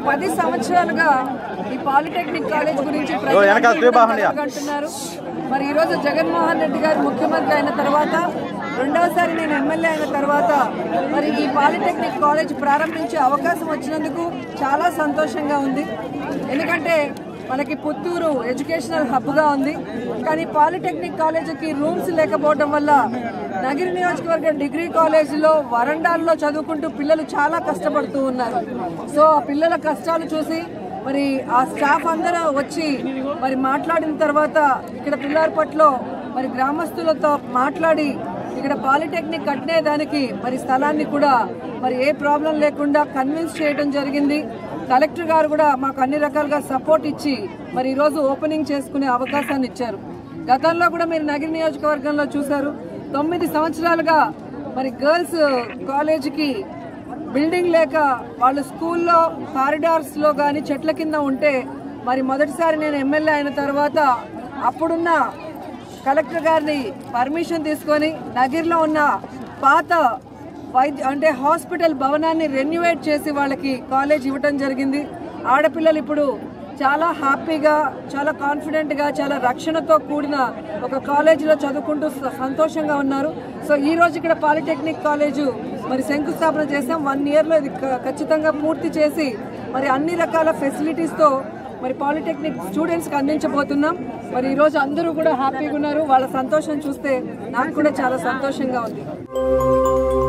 పది సంవత్సరాలుగా ఈ పాలిటెక్నిక్ కాలేజ్ గురించి ఓ, వెనకాల ప్రజలందరూ శ్రీబాహుళ్య. అంటున్నారు మరి ఈరోజు జగన్మోహన్ రెడ్డి గారు ముఖ్యమంత్రి అయిన తర్వాత రెండవసారి నేను ఎమ్మెల్యే అయిన తర్వాత మరి ఈ పాలిటెక్నిక్ కాలేజ్ ప్రారంభించే అవకాశం వచ్చినందుకు చాలా సంతోషంగా ఉంది ఎందుకంటే మనకి పుత్తూరు ఎడ్యుకేషనల్ హబ్గా ఉంది కానీ పాలిటెక్నిక్ కాలేజీకి రూమ్స్ లేకపోవడం వల్ల నగిరి నియోజకవర్గ డిగ్రీ కాలేజీలో వరండాల్లో చదువుకుంటూ పిల్లలు చాలా కష్టపడుతూ ఉన్నారు సో ఆ పిల్లల కష్టాలు చూసి మరి ఆ స్టాఫ్ అందరూ వచ్చి మరి మాట్లాడిన తర్వాత ఇక్కడ పిల్లారపట్లో మరి గ్రామస్తులతో మాట్లాడి ఇక్కడ పాలిటెక్నిక్ కట్టినే దానికి మరి స్థలాన్ని కూడా మరి ఏ ప్రాబ్లం లేకుండా కన్విన్స్ చేయడం జరిగింది కలెక్టర్ గారు కూడా మాకు అన్ని రకాలుగా సపోర్ట్ ఇచ్చి మరి ఈరోజు ఓపెనింగ్ చేసుకునే అవకాశాన్ని ఇచ్చారు గతంలో కూడా మీరు నగిరి నియోజకవర్గంలో చూశారు తొమ్మిది సంవత్సరాలుగా మరి గర్ల్స్ కాలేజీకి బిల్డింగ్ లేక వాళ్ళు స్కూల్లో కారిడార్స్లో కానీ చెట్ల కింద ఉంటే మరి మొదటిసారి నేను ఎమ్మెల్యే అయిన తర్వాత అప్పుడున్న కలెక్టర్ గారిని పర్మిషన్ తీసుకొని నగిరిలో ఉన్న పాత వైద్య అంటే హాస్పిటల్ భవనాన్ని రెన్యువేట్ చేసి వాళ్ళకి కాలేజ్ ఇవ్వటం జరిగింది ఆడపిల్లలు ఇప్పుడు చాలా హ్యాపీగా చాలా కాన్ఫిడెంట్గా చాలా రక్షణతో కూడిన ఒక కాలేజీలో చదువుకుంటూ స- సంతోషంగా ఉన్నారు సో ఈ రోజు ఇక్కడ పాలిటెక్నిక్ కాలేజు మరి శంకుస్థాపన చేసాం వన్ ఇయర్లో ఇది క- ఖచ్చితంగా పూర్తి చేసి మరి అన్ని రకాల ఫెసిలిటీస్తో మరి పాలిటెక్నిక్ స్టూడెంట్స్కి అందించబోతున్నాం మరి ఈరోజు అందరూ కూడా హ్యాపీగా ఉన్నారు వాళ్ళ సంతోషం చూస్తే నాకు కూడా చాలా సంతోషంగా ఉంది